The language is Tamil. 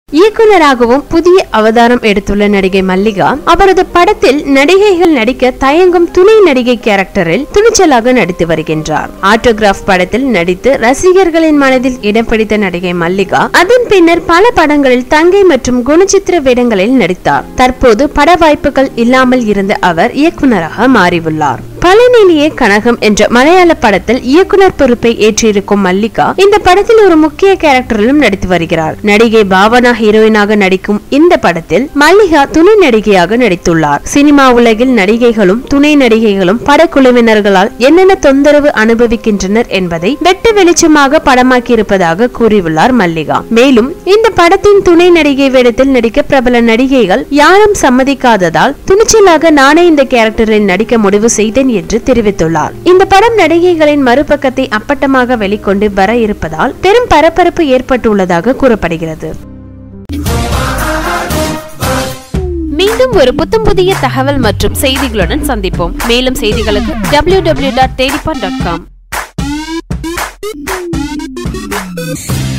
இயக்குனராகவும் புதிய அவதாரம் எடுத்துள்ள நடிகை மல்லிகா அவரது படத்தில் நடிகைகள் நடிக்க தயங்கும் துணை நடிகை கேரக்டரில் துணிச்சலாக நடித்து வருகின்றார் ஆட்டோகிராஃப் படத்தில் நடித்து ரசிகர்களின் மனதில் இடம் பிடித்த நடிகை மல்லிகா அதன் பின்னர் பல படங்களில் தங்கை மற்றும் குணச்சித்திர வேடங்களில் நடித்தார் தற்போது பட வாய்ப்புகள் இல்லாமல் இருந்த அவர் இயக்குனராக மாறியுள்ளார் பழனிலேயே கனகம் என்ற மலையாள படத்தில் இயக்குனர் பொறுப்பை ஏற்றிருக்கும் மல்லிகா இந்த படத்தில் ஒரு முக்கிய கேரக்டரிலும் நடித்து வருகிறார் நடிகை பாவனா ஹீரோயினாக நடிக்கும் இந்த படத்தில் மல்லிகா துணை நடிகையாக நடித்துள்ளார் சினிமா உலகில் நடிகைகளும் துணை நடிகைகளும் படக்குழுவினர்களால் என்னென்ன தொந்தரவு அனுபவிக்கின்றனர் என்பதை வெட்ட வெளிச்சமாக படமாக்கி இருப்பதாக கூறியுள்ளார் மல்லிகா மேலும் இந்த படத்தின் துணை நடிகை வேடத்தில் நடிக்க பிரபல நடிகைகள் யாரும் சம்மதிக்காததால் துணிச்சலாக நானே இந்த கேரக்டரில் நடிக்க முடிவு செய்தேன் என்று தெரிவித்துள்ளார் இந்த படம் நடிகைகளின் மறுபக்கத்தை அப்பட்டமாக வெளிக்கொண்டு வர இருப்பதால் பெரும் பரபரப்பு ஏற்பட்டுள்ளதாக கூறப்படுகிறது மீண்டும் ஒரு புத்தம் புதிய தகவல் மற்றும் செய்திகளுடன் சந்திப்போம் மேலும் செய்திகளுக்கு டபிள்யூ டபிள்யூ டாட் தேடிப்பான் டாட் காம்